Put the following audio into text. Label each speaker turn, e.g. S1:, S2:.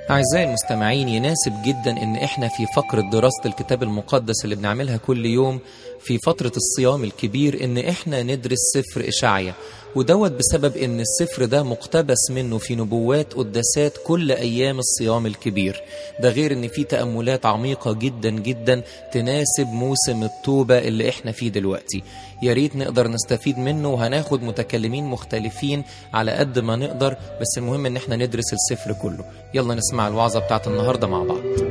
S1: أعزائي المستمعين يناسب جدا إن إحنا في فقرة دراسة الكتاب المقدس اللي بنعملها كل يوم في فترة الصيام الكبير إن إحنا ندرس سفر إشعيا ودوت بسبب إن السفر ده مقتبس منه في نبوات قداسات كل أيام الصيام الكبير ده غير إن في تأملات عميقة جدا جدا تناسب موسم التوبة اللي إحنا فيه دلوقتي يا ريت نقدر نستفيد منه وهناخد متكلمين مختلفين على قد ما نقدر بس المهم إن إحنا ندرس السفر كله يلا نسمع الوعظة بتاعت النهاردة مع بعض